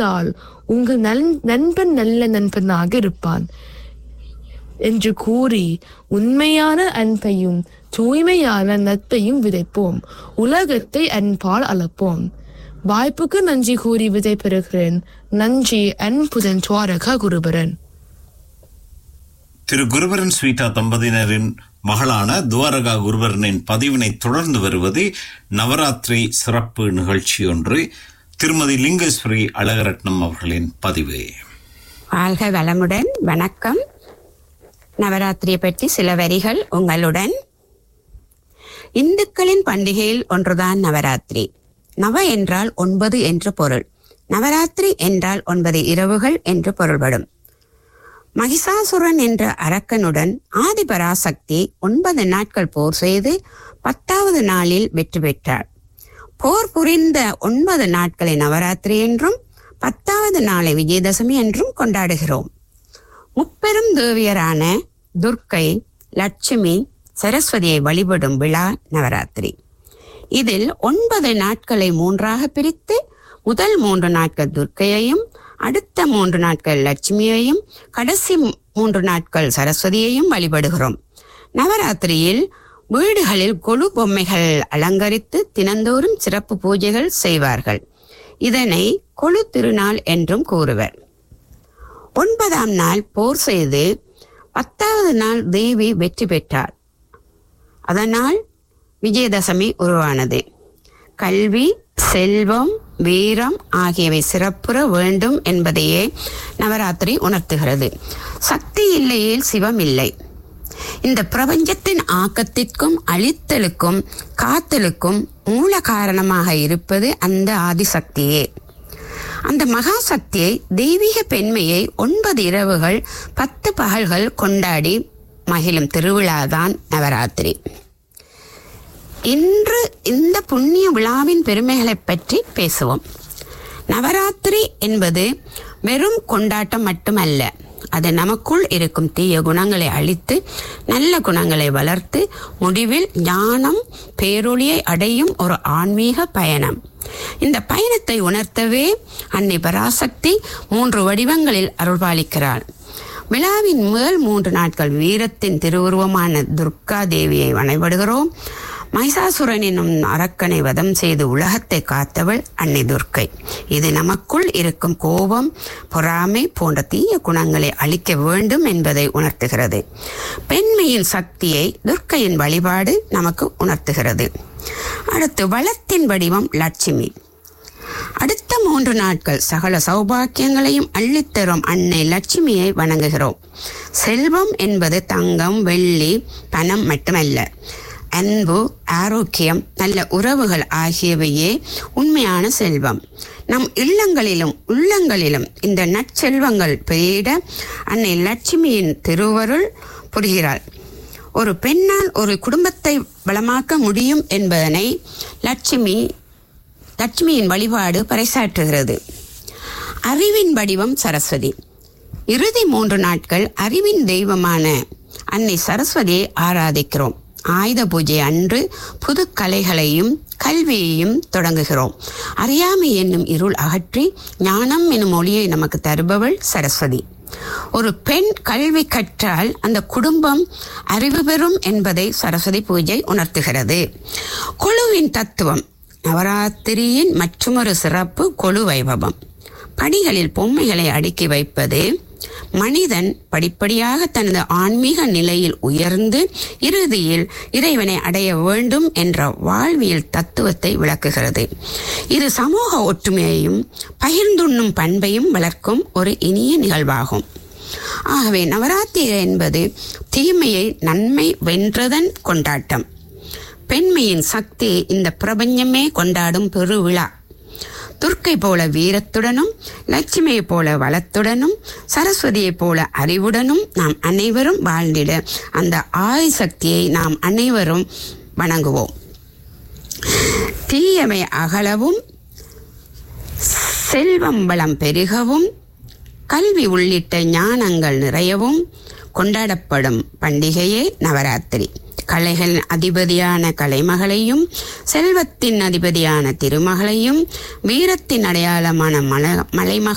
இருந்தால் உங்கள் நன்- நண்பன் நல்ல நண்பனாக இருப்பான் என்று கூறி உண்மையான அன்பையும் தூய்மையான நட்பையும் விதைப்போம் உலகத்தை அன்பால் அளப்போம் வாய்ப்புக்கு நன்றி கூறி விதை பெறுகிறேன் நன்றி அன்புதன் துவாரகா குருபரன் திரு குருபரன் ஸ்வீதா தம்பதியினரின் மகளான துவாரகா குருபரனின் பதிவினை தொடர்ந்து வருவது நவராத்திரி சிறப்பு நிகழ்ச்சி ஒன்று திருமதி லிங்கேஸ்வரி அழகரட்னம் அவர்களின் பதிவு வாழ்க வளமுடன் வணக்கம் நவராத்திரியை பற்றி சில வரிகள் உங்களுடன் இந்துக்களின் பண்டிகையில் ஒன்றுதான் நவராத்திரி நவ என்றால் ஒன்பது என்று பொருள் நவராத்திரி என்றால் ஒன்பது இரவுகள் என்று பொருள்படும் மகிஷாசுரன் என்ற அரக்கனுடன் ஆதிபராசக்தி ஒன்பது நாட்கள் போர் செய்து பத்தாவது நாளில் வெற்றி பெற்றார் போர் புரிந்த ஒன்பது நாட்களை நவராத்திரி என்றும் பத்தாவது நாளை விஜயதசமி என்றும் கொண்டாடுகிறோம் முப்பெரும் தேவியரான துர்க்கை லட்சுமி சரஸ்வதியை வழிபடும் விழா நவராத்திரி இதில் ஒன்பது நாட்களை மூன்றாக பிரித்து முதல் மூன்று நாட்கள் துர்க்கையையும் அடுத்த மூன்று நாட்கள் லட்சுமியையும் கடைசி மூன்று நாட்கள் சரஸ்வதியையும் வழிபடுகிறோம் நவராத்திரியில் வீடுகளில் கொலு பொம்மைகள் அலங்கரித்து தினந்தோறும் சிறப்பு பூஜைகள் செய்வார்கள் இதனை கொலு திருநாள் என்றும் கூறுவர் ஒன்பதாம் நாள் போர் செய்து பத்தாவது நாள் தேவி வெற்றி பெற்றார் அதனால் விஜயதசமி உருவானது கல்வி செல்வம் வீரம் ஆகியவை சிறப்புற வேண்டும் என்பதையே நவராத்திரி உணர்த்துகிறது சக்தி இல்லையேல் சிவம் இல்லை இந்த பிரபஞ்சத்தின் ஆக்கத்திற்கும் அழித்தலுக்கும் காத்தலுக்கும் மூல காரணமாக இருப்பது அந்த ஆதிசக்தியே அந்த மகாசக்தியை தெய்வீக பெண்மையை ஒன்பது இரவுகள் பத்து பகல்கள் கொண்டாடி மகிழும் திருவிழாதான் நவராத்திரி இன்று இந்த புண்ணிய விழாவின் பெருமைகளைப் பற்றி பேசுவோம் நவராத்திரி என்பது வெறும் கொண்டாட்டம் மட்டுமல்ல அது நமக்குள் இருக்கும் தீய குணங்களை அழித்து நல்ல குணங்களை வளர்த்து முடிவில் ஞானம் பேரொளியை அடையும் ஒரு ஆன்மீக பயணம் இந்த பயணத்தை உணர்த்தவே அன்னை பராசக்தி மூன்று வடிவங்களில் அருள்பாலிக்கிறாள் விழாவின் முதல் மூன்று நாட்கள் வீரத்தின் திருவுருவமான துர்கா தேவியை வழிபடுகிறோம் மைசாசுரன் என்னும் அரக்கனை வதம் செய்து உலகத்தை காத்தவள் அன்னை துர்க்கை இது நமக்குள் இருக்கும் கோபம் பொறாமை போன்ற தீய குணங்களை அழிக்க வேண்டும் என்பதை உணர்த்துகிறது பெண்மையின் சக்தியை துர்க்கையின் வழிபாடு நமக்கு உணர்த்துகிறது அடுத்து வளத்தின் வடிவம் லட்சுமி அடுத்த மூன்று நாட்கள் சகல சௌபாக்கியங்களையும் அள்ளித்தரும் அன்னை லட்சுமியை வணங்குகிறோம் செல்வம் என்பது தங்கம் வெள்ளி பணம் மட்டுமல்ல அன்பு ஆரோக்கியம் நல்ல உறவுகள் ஆகியவையே உண்மையான செல்வம் நம் இல்லங்களிலும் உள்ளங்களிலும் இந்த நற்செல்வங்கள் பெயரிட அன்னை லட்சுமியின் திருவருள் புரிகிறாள் ஒரு பெண்ணால் ஒரு குடும்பத்தை வளமாக்க முடியும் என்பதனை லட்சுமி லட்சுமியின் வழிபாடு பறைசாற்றுகிறது அறிவின் வடிவம் சரஸ்வதி இறுதி மூன்று நாட்கள் அறிவின் தெய்வமான அன்னை சரஸ்வதியை ஆராதிக்கிறோம் ஆயுத பூஜை அன்று புது கலைகளையும் கல்வியையும் தொடங்குகிறோம் அறியாமை என்னும் இருள் அகற்றி ஞானம் என்னும் ஒளியை நமக்கு தருபவள் சரஸ்வதி ஒரு பெண் கல்வி கற்றால் அந்த குடும்பம் அறிவு பெறும் என்பதை சரஸ்வதி பூஜை உணர்த்துகிறது குழுவின் தத்துவம் நவராத்திரியின் மற்றொரு சிறப்பு கொலு வைபவம் படிகளில் பொம்மைகளை அடுக்கி வைப்பது மனிதன் படிப்படியாக தனது ஆன்மீக நிலையில் உயர்ந்து இறுதியில் இறைவனை அடைய வேண்டும் என்ற வாழ்வியல் தத்துவத்தை விளக்குகிறது இது சமூக ஒற்றுமையையும் பகிர்ந்துண்ணும் பண்பையும் வளர்க்கும் ஒரு இனிய நிகழ்வாகும் ஆகவே நவராத்திரி என்பது தீமையை நன்மை வென்றதன் கொண்டாட்டம் பெண்மையின் சக்தி இந்த பிரபஞ்சமே கொண்டாடும் பெருவிழா துர்க்கை போல வீரத்துடனும் லட்சுமியை போல வளத்துடனும் சரஸ்வதியைப் போல அறிவுடனும் நாம் அனைவரும் வாழ்ந்திட அந்த ஆதி சக்தியை நாம் அனைவரும் வணங்குவோம் தீயவை அகலவும் செல்வம் வளம் பெருகவும் கல்வி உள்ளிட்ட ஞானங்கள் நிறையவும் கொண்டாடப்படும் பண்டிகையே நவராத்திரி கலைகளின் அதிபதியான கலைமகளையும் செல்வத்தின் அதிபதியான திருமகளையும் வீரத்தின் அடையாளமான மல மலைமக